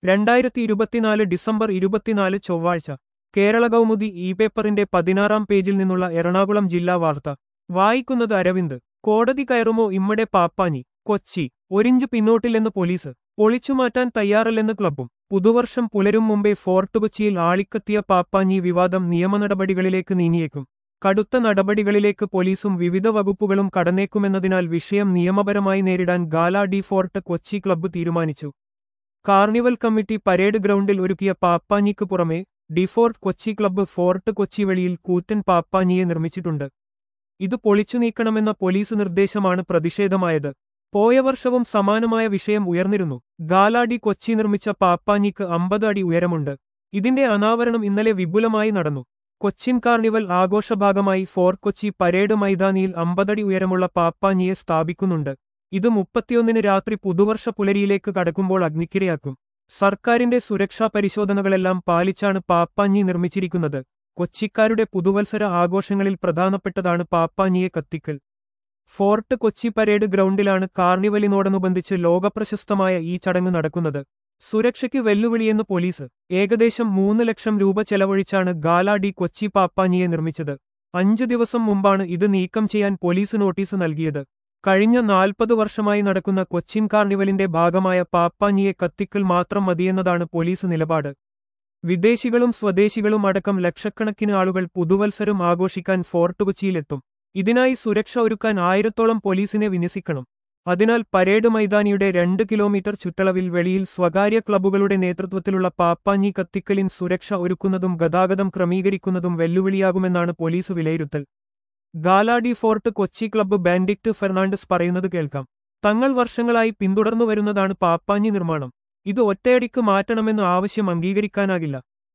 രണ്ടായിരത്തി ഇരുപത്തിനാല് ഡിസംബർ ഇരുപത്തിനാല് ചൊവ്വാഴ്ച കേരള കൗമുദി ഇ പേപ്പറിന്റെ പതിനാറാം പേജിൽ നിന്നുള്ള എറണാകുളം ജില്ലാ വാർത്ത വായിക്കുന്നത് അരവിന്ദ് കോടതി കയറുമോ ഇമ്മടെ പാപ്പാനി കൊച്ചി ഒരിഞ്ച് പിന്നോട്ടില്ലെന്ന് പോലീസ് പൊളിച്ചുമാറ്റാൻ തയ്യാറല്ലെന്ന് ക്ലബ്ബും പുതുവർഷം പുലരും മുമ്പേ ഫോർട്ട് കൊച്ചിയിൽ ആളിക്കത്തിയ പാപ്പാഞ്ഞി വിവാദം നിയമനടപടികളിലേക്ക് നീങ്ങിയേക്കും കടുത്ത നടപടികളിലേക്ക് പോലീസും വിവിധ വകുപ്പുകളും കടന്നേക്കുമെന്നതിനാൽ വിഷയം നിയമപരമായി നേരിടാൻ ഗാല ഡി ഫോർട്ട് കൊച്ചി ക്ലബ്ബ് തീരുമാനിച്ചു കാർണിവൽ കമ്മിറ്റി പരേഡ് ഗ്രൗണ്ടിൽ ഒരുക്കിയ പാപ്പാഞ്ഞിക്ക് പുറമെ ഡിഫോർട്ട് കൊച്ചി ക്ലബ്ബ് ഫോർട്ട് കൊച്ചി വെളിയിൽ കൂറ്റൻ പാപ്പാഞ്ഞിയെ നിർമ്മിച്ചിട്ടുണ്ട് ഇത് പൊളിച്ചു നീക്കണമെന്ന പോലീസ് നിർദ്ദേശമാണ് പ്രതിഷേധമായത് പോയ വർഷവും സമാനമായ വിഷയം ഉയർന്നിരുന്നു ഗാലാഡി കൊച്ചി നിർമ്മിച്ച പാപ്പാഞ്ഞിക്ക് അമ്പത് അടി ഉയരമുണ്ട് ഇതിന്റെ അനാവരണം ഇന്നലെ വിപുലമായി നടന്നു കൊച്ചിൻ കാർണിവൽ ആഘോഷഭാഗമായി ഫോർട്ട് കൊച്ചി പരേഡ് മൈതാനിയിൽ അമ്പതടി ഉയരമുള്ള പാപ്പാഞ്ഞിയെ സ്ഥാപിക്കുന്നുണ്ട് ഇത് മുപ്പത്തിയൊന്നിന് രാത്രി പുതുവർഷ പുലരിയിലേക്ക് കടക്കുമ്പോൾ അഗ്നിക്കിരയാക്കും സർക്കാരിന്റെ സുരക്ഷാ പരിശോധനകളെല്ലാം പാലിച്ചാണ് പാപ്പാഞ്ഞി നിർമ്മിച്ചിരിക്കുന്നത് കൊച്ചിക്കാരുടെ പുതുവത്സര ആഘോഷങ്ങളിൽ പ്രധാനപ്പെട്ടതാണ് പാപ്പാഞ്ഞിയെ കത്തിക്കൽ ഫോർട്ട് കൊച്ചി പരേഡ് ഗ്രൗണ്ടിലാണ് കാർണിവലിനോടനുബന്ധിച്ച് ലോകപ്രശസ്തമായ ഈ ചടങ്ങ് നടക്കുന്നത് സുരക്ഷയ്ക്ക് വെല്ലുവിളിയെന്ന് പോലീസ് ഏകദേശം മൂന്ന് ലക്ഷം രൂപ ചെലവഴിച്ചാണ് ഗാല ഡി കൊച്ചി പാപ്പാഞ്ഞിയെ നിർമ്മിച്ചത് അഞ്ചു ദിവസം മുമ്പാണ് ഇത് നീക്കം ചെയ്യാൻ പോലീസ് നോട്ടീസ് നൽകിയത് കഴിഞ്ഞ നാൽപ്പത് വർഷമായി നടക്കുന്ന കൊച്ചിൻ കാർണിവലിന്റെ ഭാഗമായ പാപ്പാഞ്ഞിയെ കത്തിക്കൽ മാത്രം മതിയെന്നതാണ് പോലീസ് നിലപാട് വിദേശികളും സ്വദേശികളും അടക്കം ലക്ഷക്കണക്കിന് ആളുകൾ പുതുവത്സരം ആഘോഷിക്കാൻ ഫോർട്ട് കൊച്ചിയിലെത്തും ഇതിനായി സുരക്ഷ ഒരുക്കാൻ ആയിരത്തോളം പോലീസിനെ വിന്യസിക്കണം അതിനാൽ പരേഡ് മൈതാനിയുടെ രണ്ട് കിലോമീറ്റർ ചുറ്റളവിൽ വെളിയിൽ സ്വകാര്യ ക്ലബ്ബുകളുടെ നേതൃത്വത്തിലുള്ള പാപ്പാഞ്ഞി കത്തിക്കലിൻ സുരക്ഷ ഒരുക്കുന്നതും ഗതാഗതം ക്രമീകരിക്കുന്നതും വെല്ലുവിളിയാകുമെന്നാണ് പോലീസ് വിലയിരുത്തൽ ഗാലാഡി ഫോർട്ട് കൊച്ചി ക്ലബ്ബ് ബാൻഡിക്ട് ഫെർണാണ്ടസ് പറയുന്നത് കേൾക്കാം തങ്ങൾ വർഷങ്ങളായി പിന്തുടർന്നു വരുന്നതാണ് പാപ്പാഞ്ഞി നിർമ്മാണം ഇത് ഒറ്റയടിക്ക് മാറ്റണമെന്ന ആവശ്യം അംഗീകരിക്കാനാകില്ല